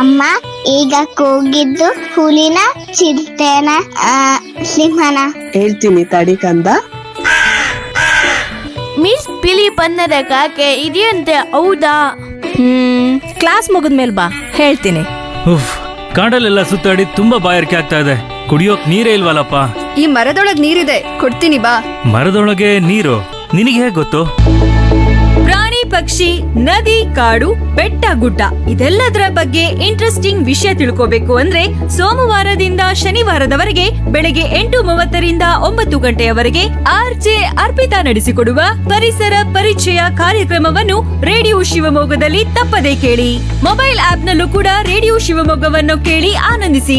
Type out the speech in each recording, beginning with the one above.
ಅಮ್ಮ ಈಗ ಕೂಗಿದ್ದು ಹುಲಿನ ಚಿರತೆನ ಆ, ಸಿಂಹನ ಹೇಳ್ತೀನಿ ತಡಿ ಕಂದ ಮಿಸ್ ಬಿಳಿ ಬಣ್ಣದ ಕಾಗೆ ಇದೆಯಂತೆ ಹೌದಾ ಹ್ಮ್ ಕ್ಲಾಸ್ ಮುಗಿದ್ಮೇಲೆ ಬಾ ಹೇಳ್ತೀನಿ ಉಫ್ ಕಾಡಲ್ಲೆಲ್ಲ ಸುತ್ತಾಡಿ ತುಂಬಾ ಬಾಯಾರಿಕೆ ಆಗ್ತಾ ಇದೆ ಕುಡಿಯೋಕ್ ನೀರೇ ಇಲ್ವಲ್ಲಪ್ಪ ಈ ಮರದೊಳಗ್ ನೀರಿದೆ ಕೊಡ್ತೀನಿ ಬಾ ಮರದೊಳಗೆ ನೀರು ನಿನಗೆ ಹೇಗ್ ಗೊತ್ತು ಪ್ರಾಣಿ ಪಕ್ಷಿ ನದಿ ಕಾಡು ಬೆಟ್ಟ ಗುಡ್ಡ ಇದೆಲ್ಲದರ ಬಗ್ಗೆ ಇಂಟ್ರೆಸ್ಟಿಂಗ್ ವಿಷಯ ತಿಳ್ಕೋಬೇಕು ಅಂದ್ರೆ ಸೋಮವಾರದಿಂದ ಶನಿವಾರದವರೆಗೆ ಬೆಳಗ್ಗೆ ಎಂಟು ಮೂವತ್ತರಿಂದ ಒಂಬತ್ತು ಗಂಟೆಯವರೆಗೆ ಆರ್ಜೆ ಅರ್ಪಿತಾ ನಡೆಸಿಕೊಡುವ ಪರಿಸರ ಪರಿಚಯ ಕಾರ್ಯಕ್ರಮವನ್ನು ರೇಡಿಯೋ ಶಿವಮೊಗ್ಗದಲ್ಲಿ ತಪ್ಪದೇ ಕೇಳಿ ಮೊಬೈಲ್ ಆಪ್ನಲ್ಲೂ ಕೂಡ ರೇಡಿಯೋ ಶಿವಮೊಗ್ಗವನ್ನು ಕೇಳಿ ಆನಂದಿಸಿ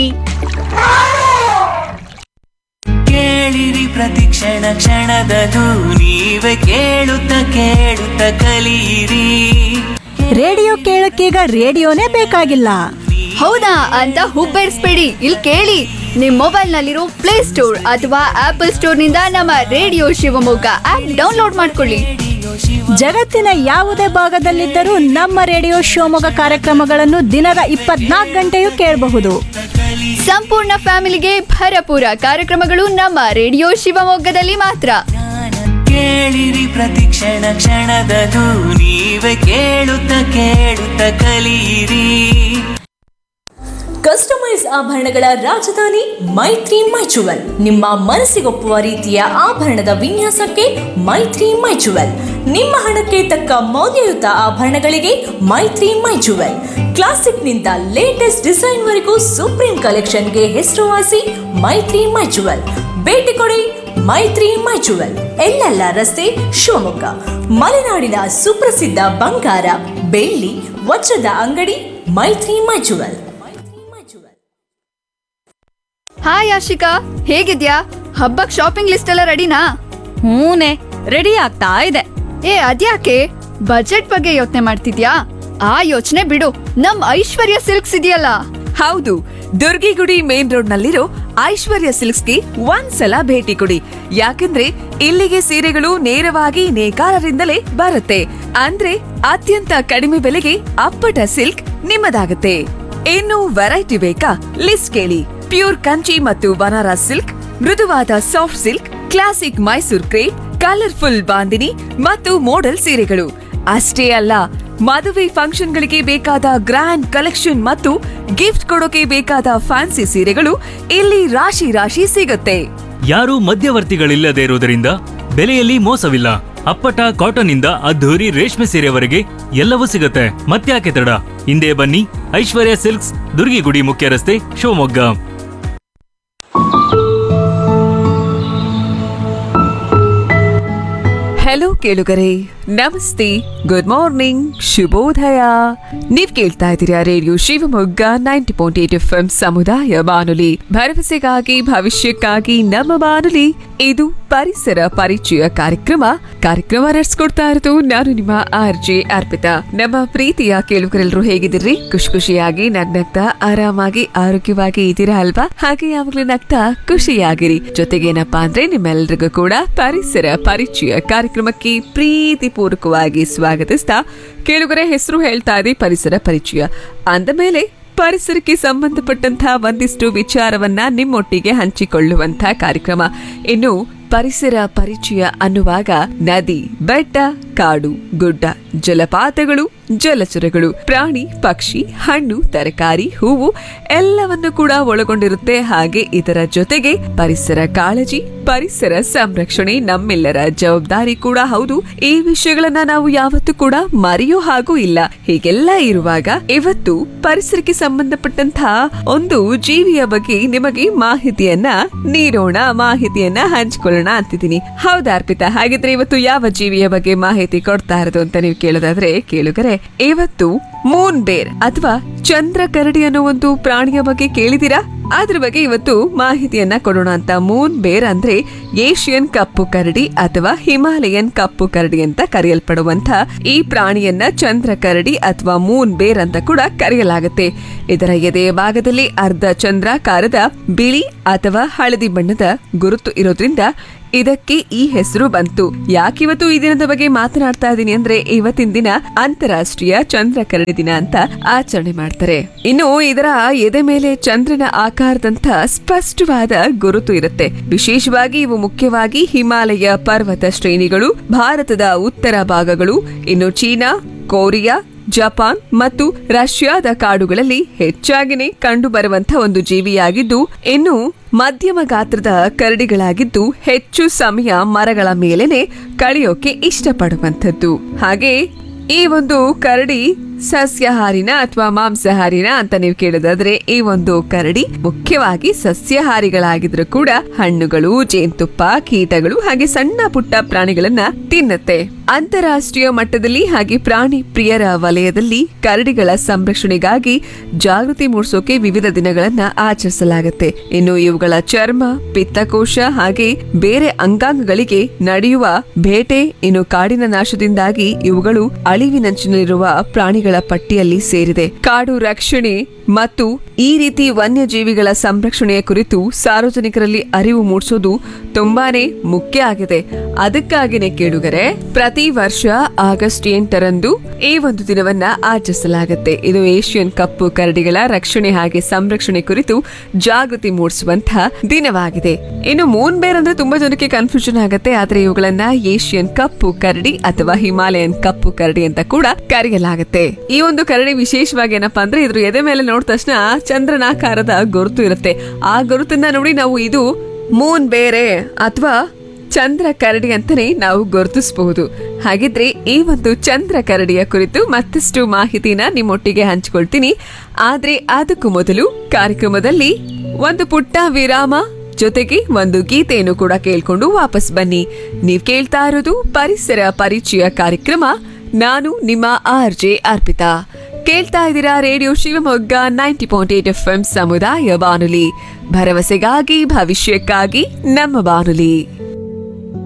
ಕೇಳಿರಿ ಪ್ರತಿ ಕ್ಷಣ ಕ್ಷಣದದು ನೀವೇ ಕೇಳುತ್ತ ಕೇಳುತ್ತ ಕಲಿಯಿರಿ ರೇಡಿಯೋ ಕೇಳಕ್ಕೀಗ ರೇಡಿಯೋನೇ ಬೇಕಾಗಿಲ್ಲ ಹೌದಾ ಅಂತ ಹುಬ್ಬೇರಿಸ್ಬೇಡಿ ಇಲ್ಲಿ ಕೇಳಿ ನಿಮ್ ಮೊಬೈಲ್ ನಲ್ಲಿರೋ ಪ್ಲೇ ಸ್ಟೋರ್ ಅಥವಾ ಆಪಲ್ ಸ್ಟೋರ್ ನಿಂದ ನಮ್ಮ ರೇಡಿಯೋ ಶಿವಮೊಗ್ಗ ಆಪ್ ಡೌನ್ಲೋಡ್ ಮಾಡ್ಕೊಳ್ಳಿ ಜಗತ್ತಿನ ಯಾವುದೇ ಭಾಗದಲ್ಲಿದ್ದರೂ ನಮ್ಮ ರೇಡಿಯೋ ಶಿವಮೊಗ್ಗ ಕಾರ್ಯಕ್ರಮಗಳನ್ನು ದಿನದ ಇಪ್ಪತ್ನಾಲ್ಕು ಗಂಟೆಯೂ ಕೇಳಬಹುದು ಸಂಪೂರ್ಣ ಫ್ಯಾಮಿಲಿಗೆ ಭರಪೂರ ಕಾರ್ಯಕ್ರಮಗಳು ನಮ್ಮ ರೇಡಿಯೋ ಶಿವಮೊಗ್ಗದಲ್ಲಿ ಮಾತ್ರ ಕೇಳಿರಿ ಪ್ರತಿ ಕ್ಷಣ ಕ್ಷಣದದು ನೀವೇ ಕೇಳುತ್ತ ಕೇಳುತ್ತ ಕಲಿಯಿರಿ ಕಸ್ಟಮೈಸ್ ಆಭರಣಗಳ ರಾಜಧಾನಿ ಮೈತ್ರಿ ಮೈಚುವಲ್ ನಿಮ್ಮ ಮನಸ್ಸಿಗೊಪ್ಪುವ ರೀತಿಯ ಆಭರಣದ ವಿನ್ಯಾಸಕ್ಕೆ ಮೈತ್ರಿ ಮೈಚುವಲ್ ನಿಮ್ಮ ಹಣಕ್ಕೆ ತಕ್ಕ ಮೌಲ್ಯಯುತ ಆಭರಣಗಳಿಗೆ ಮೈತ್ರಿ ಮೈಚುವಲ್ ಕ್ಲಾಸಿಕ್ನಿಂದ ಲೇಟೆಸ್ಟ್ ಡಿಸೈನ್ ವರೆಗೂ ಸುಪ್ರೀಂ ಕಲೆಕ್ಷನ್ಗೆ ಹೆಸರುವಾಸಿ ಮೈತ್ರಿ ಮೈಚುವಲ್ ಭೇಟಿ ಕೊಡಿ ಮೈತ್ರಿ ಮೈಚುವಲ್ ಎಲ್ಲೆಲ್ಲ ರಸ್ತೆ ಶಿವಮೊಗ್ಗ ಮಲೆನಾಡಿನ ಸುಪ್ರಸಿದ್ಧ ಬಂಗಾರ ಬೆಳ್ಳಿ ವಜ್ರದ ಅಂಗಡಿ ಮೈತ್ರಿ ಮೈಚುವಲ್ ಹಾಯ್ ಆಶಿಕಾ ಹೇಗಿದ್ಯಾ ಹಬ್ಬಕ್ ಶಾಪಿಂಗ್ ಲಿಸ್ಟ್ ಎಲ್ಲ ರೆಡಿನಾ ಹೂನೆ ರೆಡಿ ಆಗ್ತಾ ಇದೆ ಏ ಅದ್ಯಾಕೆ ಬಜೆಟ್ ಬಗ್ಗೆ ಯೋಚನೆ ಮಾಡ್ತಿದ್ಯಾ ಆ ಯೋಚನೆ ಬಿಡು ನಮ್ ಐಶ್ವರ್ಯ ಸಿಲ್ಕ್ಸ್ ಇದೆಯಲ್ಲ ಹೌದು ದುರ್ಗಿಗುಡಿ ಮೇನ್ ರೋಡ್ ನಲ್ಲಿರೋ ಐಶ್ವರ್ಯ ಸಿಲ್ಕ್ಸ್ಗೆ ಒಂದ್ಸಲ ಭೇಟಿ ಕೊಡಿ ಯಾಕಂದ್ರೆ ಇಲ್ಲಿಗೆ ಸೀರೆಗಳು ನೇರವಾಗಿ ನೇಕಾರರಿಂದಲೇ ಬರುತ್ತೆ ಅಂದ್ರೆ ಅತ್ಯಂತ ಕಡಿಮೆ ಬೆಲೆಗೆ ಅಪ್ಪಟ ಸಿಲ್ಕ್ ನಿಮ್ಮದಾಗುತ್ತೆ ಇನ್ನು ವೆರೈಟಿ ಬೇಕಾ ಲಿಸ್ಟ್ ಕೇಳಿ ಪ್ಯೂರ್ ಕಂಚಿ ಮತ್ತು ಬನಾರಸ್ ಸಿಲ್ಕ್ ಮೃದುವಾದ soft silk classic Mysore crepe colourful bandhani ಮತ್ತು ಮೋಡಲ್ ಸೀರೆಗಳು ಅಷ್ಟೇ ಅಲ್ಲ ಮದುವೆ ಫಂಕ್ಷನ್ಗಳಿಗೆ ಬೇಕಾದ ಗ್ರ್ಯಾಂಡ್ ಕಲೆಕ್ಷನ್ ಮತ್ತು ಗಿಫ್ಟ್ ಕೊಡೋಕೆ ಬೇಕಾದ ಫ್ಯಾನ್ಸಿ ಸೀರೆಗಳು ಇಲ್ಲಿ ರಾಶಿ ರಾಶಿ ಸಿಗುತ್ತೆ ಯಾರೂ ಮಧ್ಯವರ್ತಿಗಳಿಲ್ಲದೆ ಇರುವುದರಿಂದ ಬೆಲೆಯಲ್ಲಿ ಮೋಸವಿಲ್ಲ ಅಪ್ಪಟ ಕಾಟನ್ ಇಂದ ಅದ್ಧೂರಿ ರೇಷ್ಮೆ ಸೀರೆವರೆಗೆ ಎಲ್ಲವೂ ಸಿಗುತ್ತೆ ಮತ್ತ್ಯಾಕೆ ತಡ ಹಿಂದೆ ಬನ್ನಿ ಐಶ್ವರ್ಯ ಸಿಲ್ಕ್ಸ್ ದುರ್ಗಿಗುಡಿ ಮುಖ್ಯ ರಸ್ತೆ ಶಿವಮೊಗ್ಗ ಹೆಲೋ ಕೇಳುಗರೆ ನಮಸ್ತೆ ಗುಡ್ ಮಾರ್ನಿಂಗ್ ಶುಭೋದಯ ನೀವ್ ಕೇಳ್ತಾ ಇದ್ದೀರಾ radio Shivamogga ninety point eight F M ಸಮುದಾಯ ಬಾನುಲಿ ಭರವಸೆಗಾಗಿ ಭವಿಷ್ಯಕ್ಕಾಗಿ ನಮ್ಮ ಬಾನುಲಿ ಇದು ಪರಿಸರ ಪರಿಚಯ ಕಾರ್ಯಕ್ರಮ ಕಾರ್ಯಕ್ರಮ ನಡೆಸ್ಕೊಡ್ತಾ ಇರೋದು ನಾನು ನಿಮ್ಮ ಆರ್ ಜೆ ಅರ್ಪಿತಾ ನಮ್ಮ ಪ್ರೀತಿಯ ಕೇಳುಗರೆಲ್ಲರೂ ಹೇಗಿದ್ದೀರಿ ಖುಷಿ ಖುಷಿಯಾಗಿ ನಗ್ನಗ್ತಾ ಆರಾಮಾಗಿ ಆರೋಗ್ಯವಾಗಿ ಇದ್ದೀರಾ ಅಲ್ವಾ ಹಾಗೆ ಯಾವಾಗ್ಲೂ ನಗ್ತಾ ಖುಷಿಯಾಗಿರಿ ಜೊತೆಗೆ ಏನಪ್ಪಾ ಅಂದ್ರೆ ನಿಮ್ಮೆಲ್ಲರಿಗೂ ಕೂಡ ಪರಿಸರ ಪರಿಚಯ ಕಾರ್ಯಕ್ರಮಕ್ಕೆ ಪ್ರೀತಿ ಪೂರ್ವಕವಾಗಿ ಸ್ವಾಗತಿಸ್ತಾ ಕೇಳುಗರೆ ಹೆಸರು ಹೇಳ್ತಾ ಇದೆ ಪರಿಸರ ಪರಿಚಯ ಅಂದ ಮೇಲೆ ಪರಿಸರಕ್ಕೆ ಸಂಬಂಧಪಟ್ಟಂತಹ ಒಂದಿಷ್ಟು ವಿಚಾರವನ್ನ ನಿಮ್ಮೊಟ್ಟಿಗೆ ಹಂಚಿಕೊಳ್ಳುವಂತಹ ಕಾರ್ಯಕ್ರಮ ಇನ್ನು ಪರಿಸರ ಪರಿಚಯ ಅನ್ನುವಾಗ ನದಿ ಬೆಟ್ಟ ಕಾಡು ಗುಡ್ಡ ಜಲಪಾತಗಳು ಜಲಚರಗಳು ಪ್ರಾಣಿ ಪಕ್ಷಿ ಹಣ್ಣು ತರಕಾರಿ ಹೂವು ಎಲ್ಲವನ್ನು ಕೂಡ ಒಳಗೊಂಡಿರುತ್ತೆ ಹಾಗೆ ಇದರ ಜೊತೆಗೆ ಪರಿಸರ ಕಾಳಜಿ ಪರಿಸರ ಸಂರಕ್ಷಣೆ ನಮ್ಮೆಲ್ಲರ ಜವಾಬ್ದಾರಿ ಕೂಡ ಹೌದು ಈ ವಿಷಯಗಳನ್ನ ನಾವು ಯಾವತ್ತೂ ಕೂಡ ಮರೆಯೋ ಹಾಗೂ ಇಲ್ಲ ಹೀಗೆಲ್ಲ ಇರುವಾಗ ಇವತ್ತು ಪರಿಸರಕ್ಕೆ ಸಂಬಂಧಪಟ್ಟಂತಹ ಒಂದು ಜೀವಿಯ ಬಗ್ಗೆ ನಿಮಗೆ ಮಾಹಿತಿಯನ್ನ ನೀಡೋಣ ಮಾಹಿತಿಯನ್ನ ಹಂಚಿಕೊಳ್ಳೋಣ ಅಂತಿದ್ದೀನಿ ಹೌದಾ ಅರ್ಪಿತಾ ಹಾಗಿದ್ರೆ ಇವತ್ತು ಯಾವ ಜೀವಿಯ ಬಗ್ಗೆ ಮಾಹಿತಿ ಕೊಡ್ತಾ ಇರೋದು ಅಂತ ನೀವು ಕೇಳೋದಾದ್ರೆ ಕೇಳುಗರೆ ಇವತ್ತು ಮೂನ್ ಬೇರ್ ಅಥವಾ ಚಂದ್ರ ಕರಡಿ ಅನ್ನೋ ಒಂದು ಪ್ರಾಣಿಯ ಬಗ್ಗೆ ಕೇಳಿದೀರಾ ಅದ್ರ ಬಗ್ಗೆ ಇವತ್ತು ಮಾಹಿತಿಯನ್ನ ಕೊಡೋಣ ಅಂತ ಮೂನ್ ಬೇರ್ ಅಂದ್ರೆ ಏಷ್ಯನ್ ಕಪ್ಪು ಕರಡಿ ಅಥವಾ ಹಿಮಾಲಯನ್ ಕಪ್ಪು ಕರಡಿ ಅಂತ ಕರೆಯಲ್ಪಡುವಂತ ಈ ಪ್ರಾಣಿಯನ್ನ ಚಂದ್ರ ಕರಡಿ ಅಥವಾ ಮೂನ್ ಬೇರ್ ಅಂತ ಕೂಡ ಕರೆಯಲಾಗುತ್ತೆ ಇದರ ಎದೆಯ ಭಾಗದಲ್ಲಿ ಅರ್ಧ ಚಂದ್ರಾಕಾರದ ಬಿಳಿ ಅಥವಾ ಹಳದಿ ಬಣ್ಣದ ಗುರುತು ಇರೋದ್ರಿಂದ ಇದಕ್ಕೆ ಈ ಹೆಸರು ಬಂತು ಯಾಕಿವತ್ತು ಈ ದಿನದ ಬಗ್ಗೆ ಮಾತನಾಡ್ತಾ ಇದ್ದೀನಿ ಅಂದ್ರೆ ಇವತ್ತಿನ ದಿನ ಅಂತಾರಾಷ್ಟ್ರೀಯ ಚಂದ್ರ ಕರಡಿ ದಿನ ಅಂತ ಆಚರಣೆ ಮಾಡ್ತಾರೆ ಇನ್ನು ಇದರ ಎದೆ ಮೇಲೆ ಚಂದ್ರನ ಆಕಾರದಂತ ಸ್ಪಷ್ಟವಾದ ಗುರುತು ಇರುತ್ತೆ ವಿಶೇಷವಾಗಿ ಇವು ಮುಖ್ಯವಾಗಿ ಹಿಮಾಲಯ ಪರ್ವತ ಶ್ರೇಣಿಗಳು ಭಾರತದ ಉತ್ತರ ಭಾಗಗಳು ಇನ್ನು ಚೀನಾ ಕೊರಿಯಾ ಜಪಾನ್ ಮತ್ತು ರಷ್ಯಾದ ಕಾಡುಗಳಲ್ಲಿ ಹೆಚ್ಚಾಗಿನೇ ಕಂಡು ಬರುವಂತಹ ಒಂದು ಜೀವಿಯಾಗಿದ್ದು ಇನ್ನು ಮಧ್ಯಮ ಗಾತ್ರದ ಕರಡಿಗಳಾಗಿದ್ದು ಹೆಚ್ಚು ಸಮಯ ಮರಗಳ ಮೇಲೆನೆ ಕಳೆಯೋಕೆ ಇಷ್ಟಪಡುವಂಥದ್ದು ಹಾಗೆ ಈ ಒಂದು ಕರಡಿ ಸಸ್ಯಾಹಾರಿನ ಅಥವಾ ಮಾಂಸಾಹಾರಿನ ಅಂತ ನೀವು ಕೇಳೋದಾದ್ರೆ ಈ ಒಂದು ಕರಡಿ ಮುಖ್ಯವಾಗಿ ಸಸ್ಯಾಹಾರಿಗಳಾಗಿದ್ರು ಕೂಡ ಹಣ್ಣುಗಳು ಜೇನುತುಪ್ಪ ಕೀಟಗಳು ಹಾಗೆ ಸಣ್ಣ ಪುಟ್ಟ ಪ್ರಾಣಿಗಳನ್ನ ತಿನ್ನತ್ತೆ ಅಂತಾರಾಷ್ಟ್ರೀಯ ಮಟ್ಟದಲ್ಲಿ ಹಾಗೆ ಪ್ರಾಣಿ ಪ್ರಿಯರ ವಲಯದಲ್ಲಿ ಕರಡಿಗಳ ಸಂರಕ್ಷಣೆಗಾಗಿ ಜಾಗೃತಿ ಮೂಡಿಸೋಕೆ ವಿವಿಧ ದಿನಗಳನ್ನ ಆಚರಿಸಲಾಗುತ್ತೆ ಇನ್ನು ಇವುಗಳ ಚರ್ಮ ಪಿತ್ತಕೋಶ ಹಾಗೆ ಬೇರೆ ಅಂಗಾಂಗಗಳಿಗೆ ನಡೆಯುವ ಬೇಟೆ ಇನ್ನು ಕಾಡಿನ ನಾಶದಿಂದಾಗಿ ಇವುಗಳು ಅಳಿವಿನಂಚಿನಲ್ಲಿರುವ ಪ್ರಾಣಿಗಳ ಪಟ್ಟಿಯಲ್ಲಿ ಸೇರಿದೆ ಕಾಡು ರಕ್ಷಣೆ ಮತ್ತು ಈ ರೀತಿ ವನ್ಯಜೀವಿಗಳ ಸಂರಕ್ಷಣೆಯ ಕುರಿತು ಸಾರ್ವಜನಿಕರಲ್ಲಿ ಅರಿವು ಮೂಡಿಸೋದು ತುಂಬಾನೇ ಮುಖ್ಯ ಆಗಿದೆ ಅದಕ್ಕಾಗಿನೇ ಕೇಳುಗರೆ ಪ್ರತಿ ವರ್ಷ ಆಗಸ್ಟ್ ಎಂಟರಂದು ಈ ಒಂದು ದಿನವನ್ನ ಆಚರಿಸಲಾಗುತ್ತೆ ಇದು ಏಷ್ಯನ್ ಕಪ್ಪು ಕರಡಿಗಳ ರಕ್ಷಣೆ ಹಾಗೆ ಸಂರಕ್ಷಣೆ ಕುರಿತು ಜಾಗೃತಿ ಮೂಡಿಸುವಂತಹ ದಿನವಾಗಿದೆ ಇನ್ನು ಮೂನ್ ಬೇರ್ ಅಂದ್ರೆ ತುಂಬಾ ಜನಕ್ಕೆ ಕನ್ಫ್ಯೂಷನ್ ಆಗುತ್ತೆ ಆದ್ರೆ ಇವುಗಳನ್ನ ಏಷ್ಯನ್ ಕಪ್ಪು ಕರಡಿ ಅಥವಾ ಹಿಮಾಲಯನ್ ಕಪ್ಪು ಕರಡಿ ಅಂತ ಕೂಡ ಕರೆಯಲಾಗುತ್ತೆ ಈ ಒಂದು ಕರಡಿ ವಿಶೇಷವಾಗಿ ಏನಪ್ಪಾ ಅಂದ್ರೆ ಇದ್ರ ಎದೆ ಮೇಲೆ ನೋಡಿದ ತಕ್ಷಣ ಚಂದ್ರನಾಕಾರದ ಗುರುತು ಇರುತ್ತೆ ಆ ಗುರುತನ್ನ ನೋಡಿ ನಾವು ಇದು ಮೂನ್ ಬೇರೆ ಅಥವಾ ಚಂದ್ರ ಕರಡಿ ಅಂತಾನೆ ನಾವು ಗುರುತಿಸಬಹುದು ಹಾಗಿದ್ರೆ ಈ ಒಂದು ಚಂದ್ರ ಕರಡಿಯ ಕುರಿತು ಮತ್ತಷ್ಟು ಮಾಹಿತಿನ ನಿಮ್ಮೊಟ್ಟಿಗೆ ಹಂಚ್ಕೊಳ್ತೀನಿ ಆದ್ರೆ ಅದಕ್ಕೂ ಮೊದಲು ಕಾರ್ಯಕ್ರಮದಲ್ಲಿ ಒಂದು ಪುಟ್ಟ ವಿರಾಮ ಜೊತೆಗೆ ಒಂದು ಗೀತೆಯನ್ನು ಕೂಡ ಕೇಳ್ಕೊಂಡು ವಾಪಸ್ ಬನ್ನಿ ನೀವ್ ಕೇಳ್ತಾ ಇರೋದು ಪರಿಸರ ಪರಿಚಯ ಕಾರ್ಯಕ್ರಮ ನಾನು ನಿಮ್ಮ ಆರ್ ಜೆ ಅರ್ಪಿತಾ ಕೇಳ್ತಾ ಇದ್ದೀರಾ radio Shivamogga ninety point eight F M ಸಮುದಾಯ ಬಾನುಲಿ ಭರವಸೆಗಾಗಿ ಭವಿಷ್ಯಕ್ಕಾಗಿ ನಮ್ಮ ಬಾನುಲಿ